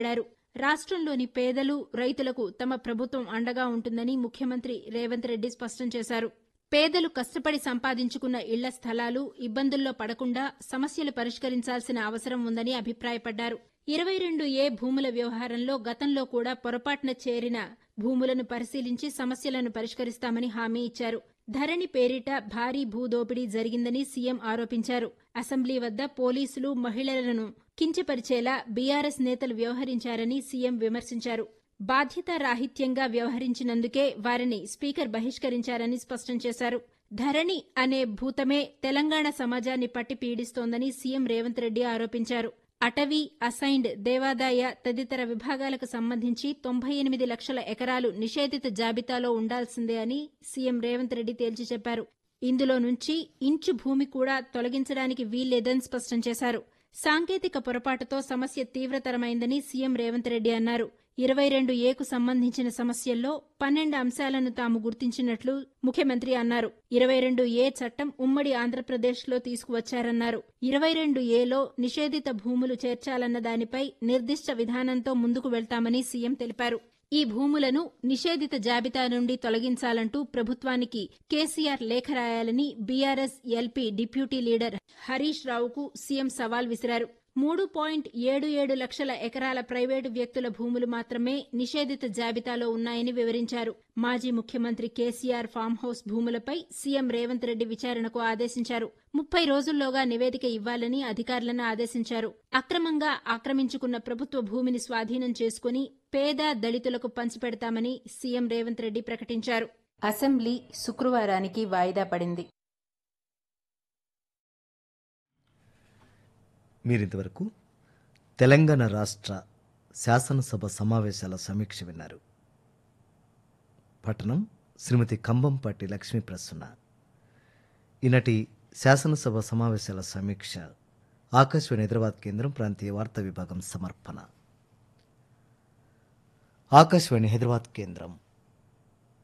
మాట్లాడారు రాష్ట్రంలోని పేదలు రైతులకు తమ ప్రభుత్వం అండగా ఉంటుందని ముఖ్యమంత్రి రేవంత్ రెడ్డి స్పష్టం చేశారు పేదలు కష్టపడి సంపాదించుకున్న ఇళ్ల స్థలాలు ఇబ్బందుల్లో పడకుండా సమస్యలు పరిష్కరించాల్సిన అవసరం ఉందని అభిప్రాయపడ్డారు ఇరవై రెండు ఏ భూముల వ్యవహారంలో గతంలో కూడా పొరపాటున చేరిన భూములను పరిశీలించి సమస్యలను పరిష్కరిస్తామని హామీ ఇచ్చారు ధరణి పేరిట భారీ భూదోపిడీ జరిగిందని సీఎం ఆరోపించారు అసెంబ్లీ వద్ద పోలీసులు మహిళలను కించపరిచేలా బీఆర్ఎస్ నేతలు వ్యవహరించారని సీఎం విమర్శించారు బాధ్యతారాహిత్యంగా వ్యవహరించినందుకే వారిని స్పీకర్ బహిష్కరించారని స్పష్టం చేశారు ధరణి అనే భూతమే తెలంగాణ సమాజాన్ని పట్టి పీడిస్తోందని సీఎం రేవంత్ రెడ్డి ఆరోపించారు అటవీ అసైన్డ్ దేవాదాయ తదితర విభాగాలకు సంబంధించి తొంభై ఎనిమిది లక్షల ఎకరాలు నిషేధిత జాబితాలో ఉండాల్సిందే అని సీఎం రేవంత్ రెడ్డి తేల్చి చెప్పారు ఇందులో నుంచి ఇంచు భూమి కూడా తొలగించడానికి వీల్లేదని స్పష్టం చేశారు సాంకేతిక పొరపాటుతో సమస్య తీవ్రతరమైందని సీఎం రేవంత్ రెడ్డి అన్నారు ఇరవై రెండు ఏకు సంబంధించిన సమస్యల్లో పన్నెండు అంశాలను తాము గుర్తించినట్లు ముఖ్యమంత్రి అన్నారు ఇరవై రెండు ఏ చట్టం ఉమ్మడి ఆంధ్రప్రదేశ్లో తీసుకువచ్చారన్నారు ఇరవై రెండు ఏలో నిషేధిత భూములు చేర్చాలన్న దానిపై నిర్దిష్ట విధానంతో ముందుకు వెళ్తామని సీఎం తెలిపారు ఈ భూములను నిషేధిత జాబితా నుండి తొలగించాలంటూ ప్రభుత్వానికి కేసీఆర్ లేఖ రాయాలని BRS LP deputy leader Harish రావుకు సీఎం సవాల్ విసిరారు మూడు పాయింట్ ఏడు ఏడు లక్షల ఎకరాల ప్రైవేటు వ్యక్తుల భూములు మాత్రమే నిషేధిత జాబితాలో ఉన్నాయని వివరించారు మాజీ ముఖ్యమంత్రి కేసీఆర్ ఫామ్ హౌస్ భూములపై సీఎం రేవంత్ రెడ్డి విచారణకు ఆదేశించారు ముప్పై రోజుల్లోగా నివేదిక ఇవ్వాలని అధికారులను ఆదేశించారు అక్రమంగా ఆక్రమించుకున్న ప్రభుత్వ భూమిని స్వాధీనం చేసుకుని పేద దళితులకు పంచిపెడతామని సీఎం రేవంత్ రెడ్డి ప్రకటించారు అసెంబ్లీ శుక్రవారానికి వాయిదా పడింది మీరింతవరకు తెలంగాణ రాష్ట్ర శాసనసభ సమావేశాల సమీక్ష విన్నారు పట్టణం శ్రీమతి కంబంపాటి లక్ష్మీ ప్రసన్న ఈనాటి శాసనసభ సమావేశాల సమీక్ష ఆకాశవాణి హైదరాబాద్ కేంద్రం ప్రాంతీయ వార్తా విభాగం సమర్పణ ఆకాశవాణి హైదరాబాద్ కేంద్రం